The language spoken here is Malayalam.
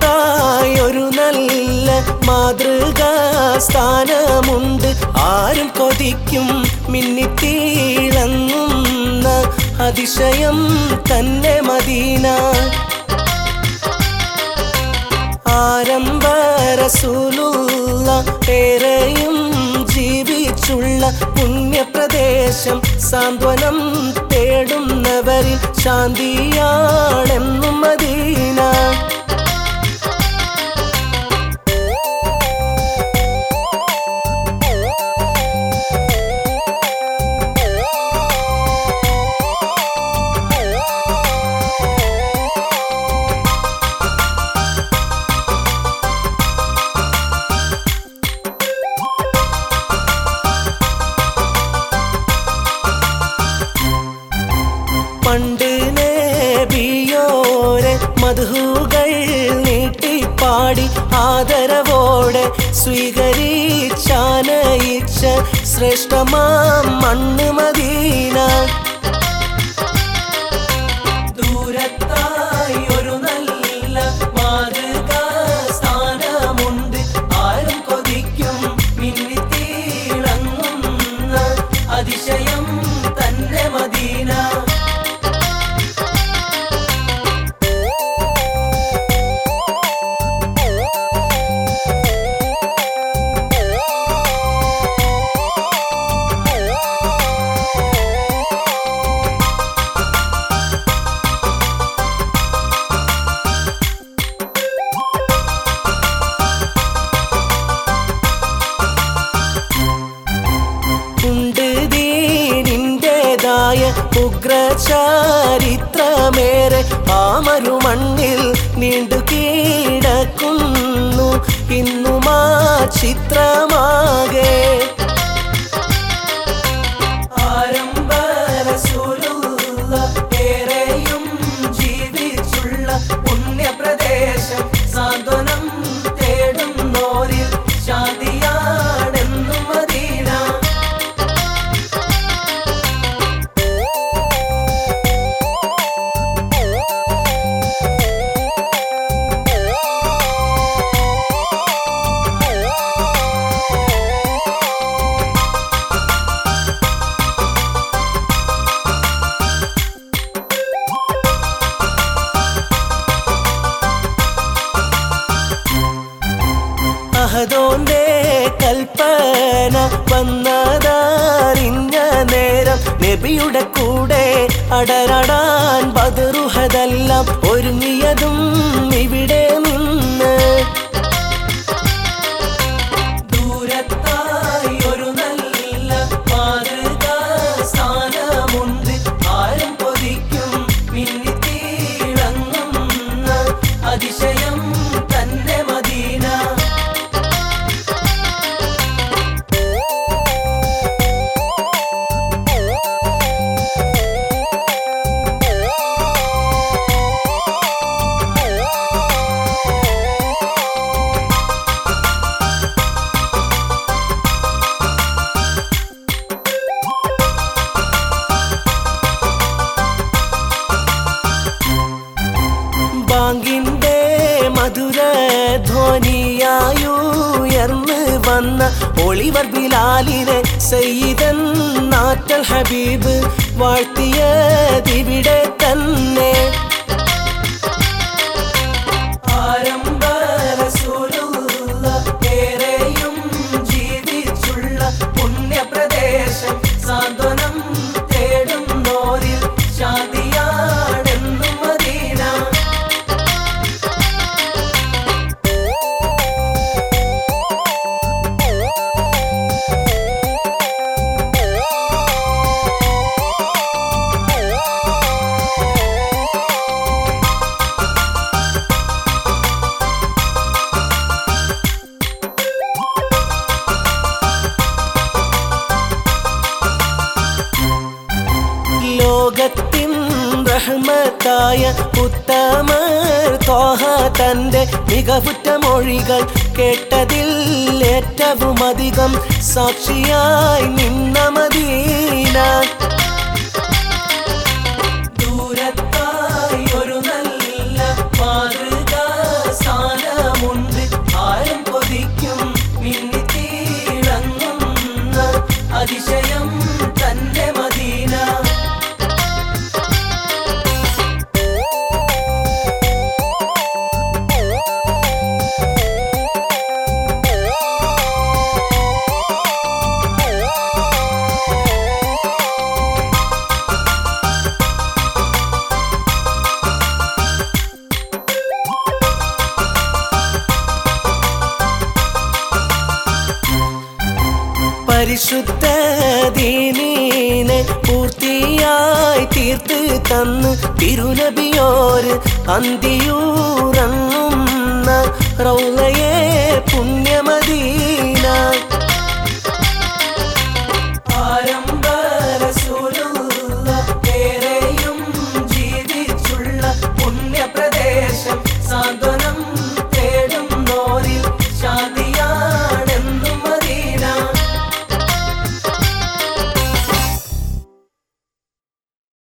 ദൂരത്തായി ഒരു നല്ല മാതൃകാ സ്ഥാനമുണ്ട് ആരും കൊതിക്കും മിന്നിത്തീളങ്ങുന്ന അതിശയം തന്നെ മദീന ആരംഭ റസൂലുള്ള ഏറെയും ജീവിച്ചുള്ള പുണ്യപ്രദേശം സാന്ത്വനം തേടുന്നവരിൽ ശാന്തിയാണെന്നും മദീന പണ്ട് നേബിയോരെ മധുകൾ നീട്ടിപ്പാടി ആദരവോടെ സ്വീകരിച്ചാനയിച്ച ശ്രേഷ്ഠമാം മണ്ണ് മദീന ദൂരത്തായി ഒരു നല്ല മാതൃകാ സ്ഥാനമുണ്ട് ആരും കൊതിക്കും മിന്നിത്തീളങ്ങുന്ന അതിശയം തന്നെ മദീന ഉണ്ട് ദീനിൻ്റെതായ ഉഗ്രചാരിത്രമേറെ ആമരു മണ്ണിൽ നീണ്ടു കീടക്കുന്നു ഇന്നുമാ ചിത്രമാകെ ആരംഭ റസൂലുള്ള ഏറെയും ജീവിച്ചുള്ള പുണ്യപ്രദേശം സാന്ത്വനം തേടുന്നോരിൽ ശാന്തിയാണെന്നും മദീന അഹദോന്റെ കൽപ്പന വന്നതറിഞ്ഞ നേരം നബിയുടെ കൂടെ അടരടാൻ ബദറുഹതെല്ലാം ഒരുങ്ങിയതും ഇവിടെ നിന്ന് ദൂരത്തായി ഒരു നല്ല മാതൃകാ സ്ഥാനമുണ്ട് ആരും കൊതിക്കും മിന്നിത്തീളങ്ങുന്ന അതിശയം തന്നെ മദീന ബാങ്കിന്റെ മധുര ധ്വനിയായുയർന്ന് വന്ന ഒളിവർ ബിലാലിനെ സയ്യിദൻ നാറ്റൽ ഹബീബ് വാഴ്ത്തിയതിവിടെ തന്നെ ആരംഭ റസൂലുള്ള ഏറെയും ജീവിച്ചുള്ള പുണ്യപ്രദേശം സാന്ത്വനം തേടുന്നോരിൽ ശാന്തിയാണെന്നും മദീന ലോകത്തിൻ റഹ്മത്തായ ഉത്തമർ തോഹ തന്റെ മികവുറ്റ മൊഴികൾ കേട്ടതിൽ ഏറ്റവും അധികം സാക്ഷിയായി നിന്ന മദീന ദൂരത്തായി ഒരു നല്ല മാതൃകാ സ്ഥാനം പരിശുദ്ധ ദീനീനെ പൂർത്തിയായി തീർത്ത് തന്ന് തിരുനബിയോര് അന്തിയൂറങ്ങുന്ന റൗലയെ പുണ്യമദീന ആരംഭ റസൂലുള്ള ഏറെയും ജീവിച്ചുള്ള പുണ്യപ്രദേശം സാന്ത്വനം